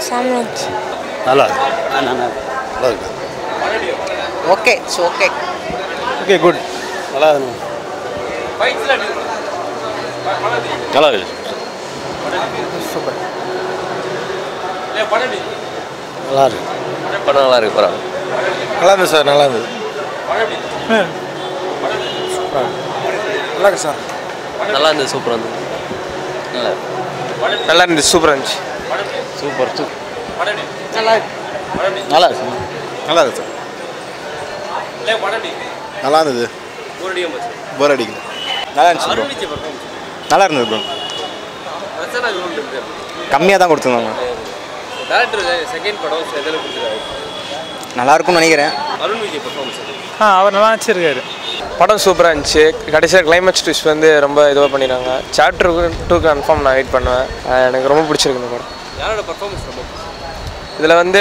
சாம்ராஜ் நல்லா இருக்கு நல்லா இருக்கு okay it's okay okay good நல்லா இருக்கு நல்லா இருக்கு நல்லா இருக்கு படம் நல்லா இருக்கு பரவாயில்ல நல்லா இருந்தது சார் நல்லா இருந்தது நல்லா இருக்கு சார் நல்லா இருந்தது சூப்பராக இருந்தது நல்லா நல்லா இருந்துச்சு சூப்பராக இருந்துச்சு சூப்பர் சூப்பர் நல்லா இருக்கு நல்லா இருக்கு நல்லா இருக்கு சார் நல்லா இருந்தது போர் அடிக்கல நல்லா இருந்துச்சு ப்ரோ நல்லா இருந்தது ப்ரோ கம்மியாக தான் கொடுத்துருந்தாங்க டேரக்டர் செகண்ட் படம் எதில் கொடுத்துருக்காரு நல்லா இருக்கும்னு நினைக்கிறேன் அருண் விஜய் பர்ஃபார்மன்ஸ் ஆ அவர் நல்லா வச்சிருக்காரு படம் சூப்பராக இருந்துச்சு கடைசியாக கிளைமேக்ஸ் ட்விஸ்ட் வந்து ரொம்ப இதுவாக பண்ணிடுறாங்க சாப்டர் டூ கன்ஃபார்ம் நான் வெயிட் பண்ணுவேன் அஹ் எனக்கு ரொம்ப பிடிச்சிருக்கு இந்த படம் யாரோட பர்ஃபார்மன்ஸ் ரொம்ப இதில் வந்து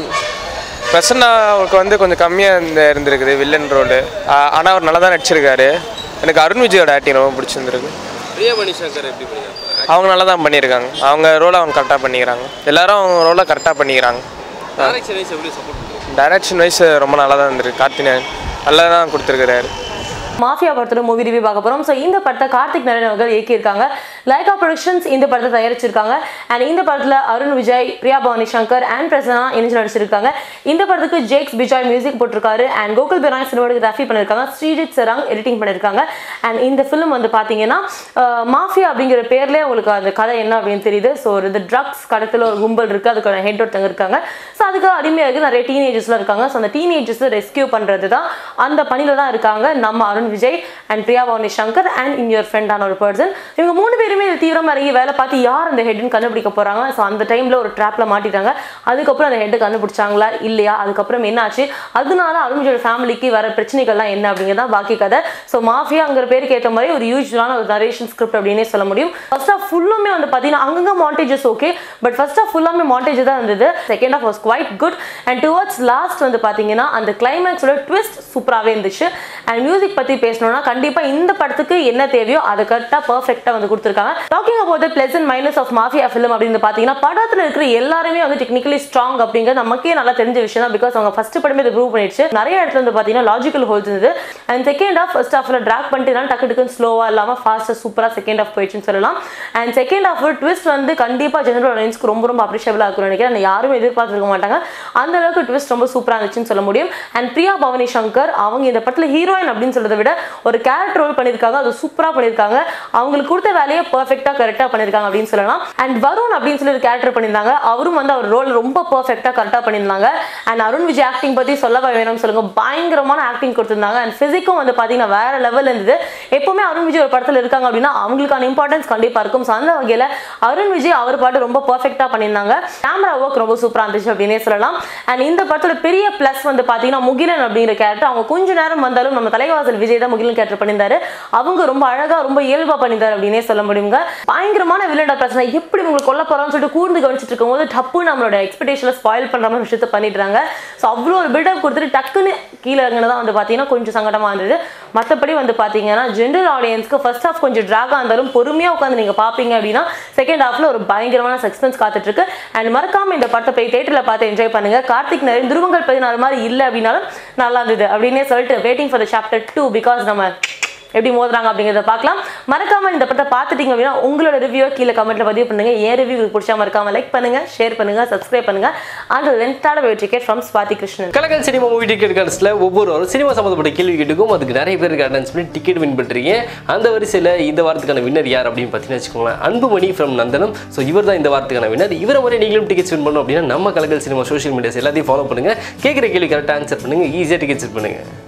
பிரசன்னா அவருக்கு வந்து கொஞ்சம் கம்மியாக இந்த இருந்திருக்குது வில்லன் ரோலு ஆனால் அவர் நல்லா தான் நடிச்சிருக்காரு எனக்கு அருண் விஜயோட ஆக்டிங் ரொம்ப பிடிச்சிருந்துருக்கு பிரியா மணி சங்கர் எப்படி பண்ணிருக்காங்க அவங்க நல்லா தான் பண்ணியிருக்காங்க அவங்க ரோலை அவங்க கரெக்டாக பண்ணிக்கிறாங்க எல்லாரும் அவங்க ரோலை கரெக்டாக பண்ணிக்கிறாங்க டேரக்ஷன் வைஸ் எப்படி சப்போர்ட் பண்ணுறோம் டைரக்ஷன் வைஸ் ரொம்ப நல்லா தான் இருந்திருக்கு கார்த்தினேயன் நல்லா தான் கொடுத்துருக்காரு மாஃபியா படத்தோட மூவி ரிவ்யூ பார்க்க போறோம் ஸோ இந்த படத்தை கார்த்திக் நரேன் அவர்கள் இயக்கியிருக்காங்க லைகா ப்ரொடக்ஷன்ஸ் இந்த படத்தை தயாரிச்சிருக்காங்க அண்ட் இந்த படத்தில் அருண் விஜய் பிரியா பவானி சங்கர் அண்ட் பிரசன்னா இணைஞ்சு நடிச்சிருக்காங்க இந்த படத்துக்கு ஜேக்ஸ் பிஜாய் மியூசிக் போட்டிருக்காரு அண்ட் கோகுல் பிராய் சினிமாட்டோகிராஃபி பண்ணியிருக்காங்க ஸ்ரீஜித் சராங் எடிட்டிங் பண்ணியிருக்காங்க அண்ட் இந்த ஃபிலிம் வந்து பார்த்தீங்கன்னா மாஃபியா அப்படிங்கிற பேர்லேயே உங்களுக்கு அந்த கதை என்ன அப்படின்னு தெரியுது ஸோ ஒரு இது ட்ரக்ஸ் கடத்தில் ஒரு கும்பல் இருக்குது அதுக்கான ஹெட் ஒருத்தங்க இருக்காங்க ஸோ அதுக்கு அடிமையாக இருக்கு நிறைய டீனேஜர்ஸ்லாம் இருக்காங்க ஸோ அந்த டீனேஜர்ஸ் ரெஸ்கியூ பண்ணுறது தான் அந்த பணியில் தான் இருக்காங்க நம்ம Arun Vijay and Priya Bhavani Shankar and in your ஃப்ரெண்டான ஒரு பர்சன் இவங்க மூணு பேருமே இதுல தீவிரமா இறங்கி வேலை பார்த்து யார் அந்த ஹெட்னு கண்டுபிடிக்க போறாங்க ஸோ அந்த டைம்ல ஒரு ட்ராப்ல மாட்டிட்டாங்க அதுக்கப்புறம் அந்த ஹெட்டை கண்டுபிடிச்சாங்களா இல்லையா அதுக்கப்புறம் என்னாச்சு அதனால அருண் விஜயோட ஃபேமிலிக்கு வர பிரச்சனைகள்லாம் என்ன அப்படிங்கிறதா பாக்கி கதை ஸோ மாஃபியாங்கிற பேருக்கு ஏற்ற மாதிரி ஒரு யூஸ்வலான ஒரு நரேஷன் ஸ்கிரிப்ட் அப்படின்னே சொல்ல முடியும் ஃபர்ஸ்ட் ஆஃப் ஃபுல்லுமே வந்து பார்த்தீங்கன்னா அங்கங்க montages okay but first half ஃபுல்லாமே மாண்டேஜ் தான் இருந்தது second half was quite good and towards last வந்து பார்த்தீங்கன்னா அந்த கிளைமேக்ஸோட ட்விஸ்ட் சூப்பராகவே இருந்துச்சு அண்ட் மியூசிக் பற்றி பேசணும்னா கண்டிப்பாக இந்த படத்துக்கு என்ன தேவையோ அதை கரெக்டாக பர்ஃபெக்டாக வந்து கொடுத்துருக்காங்க talking about the pleasant minus of Mafia film அப்படின்னு பார்த்தீங்கன்னா படத்தில் இருக்கிற எல்லாருமே வந்து டெக்னிக்கலி ஸ்ட்ராங் அப்படிங்கிறது நமக்கே நல்லா தெரிஞ்ச விஷயம் தான் பிகாஸ் அவங்க ஃபர்ஸ்ட் படமே இதை ப்ரூவ் பண்ணிடுச்சு நிறைய இடத்துல வந்து பார்த்தீங்கன்னா லாஜிக்கல் ஹோல்ஸ் இருந்தது அண்ட் செகண்ட் ஆஃப் ஃபர்ஸ்ட் ஆஃப்ல ட்ராக் பண்ணிட்டு தான் டக்கு டக்குன்னு ஸ்லோவாக இல்லாமல் ஃபாஸ்ட்டாக சூப்பராக செகண்ட் ஆஃப் போயிடுச்சுன்னு சொல்லலாம் அண்ட் செகண்ட் ஆஃப் ட்விஸ்ட் வந்து கண்டிப்பாக ஜெனரல் ஆடியன்ஸ்க்கு ரொம்ப ரொம்ப அப்ரிஷியபிளாக இருக்கும்னு நினைக்கிறேன் and யாரும் எதிர்பார்த்துருக்க மாட்டாங்க அந்த அளவுக்கு ட்விஸ்ட் ரொம்ப சூப்பராக இருந்துச்சுன்னு சொல்ல முடியும் அண்ட் பிரியா பவானி சங்கர் அவங்க இந்த படத்தில் ஹீரோயின் அப்படின்னு சொல்றதை விட ஒரு கேரக்டர் ரோல் பண்ணியிருக்காங்க அது சூப்பராக பண்ணியிருக்காங்க அவங்களுக்கு கொடுத்த வேலையை பர்ஃபெக்டாக கரெக்டாக பண்ணியிருக்காங்க அப்படின்னு சொல்லலாம் அண்ட் வருண் அப்படின்னு சொல்லி ஒரு கேரக்டர் பண்ணியிருந்தாங்க அவரும் வந்து அவர் ரோல் ரொம்ப பர்ஃபெக்டாக கரெக்டாக பண்ணியிருந்தாங்க அண்ட் அருண் விஜய் ஆக்டிங் பற்றி சொல்லவா வேணும்னு சொல்லுங்க பயங்கரமான ஆக்டிங் கொடுத்திருந்தாங்க அண்ட் ஃபிசிக்கும் வந்து பார்த்தீங்கன்னா வேற லெவல் இருந்தது எப்பவுமே அருண் விஜய் ஒரு படத்தில் இருக்காங்க அப்படின்னா அவங்களுக்கான இம்பார்ட்டன்ஸ் கண்டிப்பாக இருக்கும் ஸோ அந்த வகையில் அருண் விஜய் அவர் பாட்டு ரொம்ப பர்ஃபெக்டாக பண்ணியிருந்தாங்க கேமரா ஒர்க் ரொம்ப சூப்பராக இருந்துச்சு அப்படின்னே சொல்லலாம் அண்ட் இந்த படத்தோட பெரிய ப்ளஸ் வந்து பார்த்தீங்கன்னா முகிலன் அப்படிங்கிற கேரக்டர் அவங்க கொஞ்ச நேரம் வந்தாலும் நம்ம தலைவாசல் விஜய் தான் முகிலன் கேரக்டர் பண்ணியிருந்தாரு அவங்க ரொம்ப அழகா ரொம்ப இயல்பா பண்ணியிருந்தாரு அப்படின்னே சொல்ல முடியுங்க பயங்கரமான வில்லட பிரச்சனை எப்படி உங்களுக்கு கொல்ல போறான்னு சொல்லிட்டு கூர்ந்து கவனிச்சிட்டு இருக்கும்போது டப்பு நம்மளோட எக்ஸ்பெக்டேஷன்ல ஸ்பாயில் பண்ற மாதிரி விஷயத்த பண்ணிடுறாங்க ஸோ அவ்வளோ ஒரு பில்டப் கொடுத்துட்டு டக்குன்னு கீழே இறங்குனதான் வந்து பார்த்தீங்கன்னா கொஞ்சம் சங்கடமா இருந்தது மற்றபடி வந்து பார்த்தீங்கன்னா ஜென்ரல் ஆடியன்ஸ்க்கு ஃபர்ஸ்ட் ஹாஃப் கொஞ்சம் ட்ராகா இருந்தாலும் பொறுமையாக உட்காந்து நீங்கள் பார்ப்பீங்க அப்படின்னா செகண்ட் ஹாஃப்ல ஒரு பயங்கரமான சஸ்பென்ஸ் காத்துட்டு இருக்கு அண்ட் மறக்காம இந்த படத்தை போய் தேட்டரில் பார்த்து என்ஜாய் பண்ணுங்க கார்த்திக் நரேன் துருவங்கள் பதினாறு மாதிரி இல்லை அப்படின்னாலும் நல்லா இருந்தது அப்படின்னே சொல்லிட்டு waiting for the chapter two because நம்ம எப்படி மோதுறாங்க அப்படிங்கிறத பார்க்கலாம் மறக்காம இந்த படத்தை பார்த்துட்டீங்க அப்படின்னா உங்களோட ரிவ்யூ கீழே கமெண்ட்ல பதிவு பண்ணுங்க என் ரிவ்யூ உங்களுக்கு பிடிச்சா மறக்காம லைக் பண்ணுங்க ஷேர் பண்ணுங்க சப்ஸ்கிரைப் பண்ணுங்க அண்ட் ரெண்டாட wait ticket from Swathi Krishnan Kalakkal cinema movie ticket கார்ட்ஸில் ஒவ்வொரு வாரம் சினிமா சம்மந்தப்பட்ட கேள்வி கேட்டுக்கும் அதுக்கு நிறைய பேருக்கு அட்டன்ஸ் பண்ணி டிக்கெட் வின் பண்ணுறீங்க அந்த வரிசையில் இந்த வாரத்துக்கான வின்னர் யார் அப்படின்னு பார்த்தீங்கன்னா வச்சுக்கோங்களேன் அன்புமணி ஃப்ரம் நந்தனம் ஸோ இவர் தான் இந்த வாரத்துக்கான வின்னர் இவரை மாதிரி நீங்களும் டிக்கெட்ஸ் வின் பண்ணணும் அப்படின்னா நம்ம கலக்கல் சினிமா சோஷியல் மீடியாஸ் எல்லாத்தையும் ஃபாலோ பண்ணுங்க கேட்குற கேள்வி கரெக்டாக ஆன்சர் பண்ணுங்க ஈஸியாக டிக்கெட்ஸ் வின் பண்ணுங்க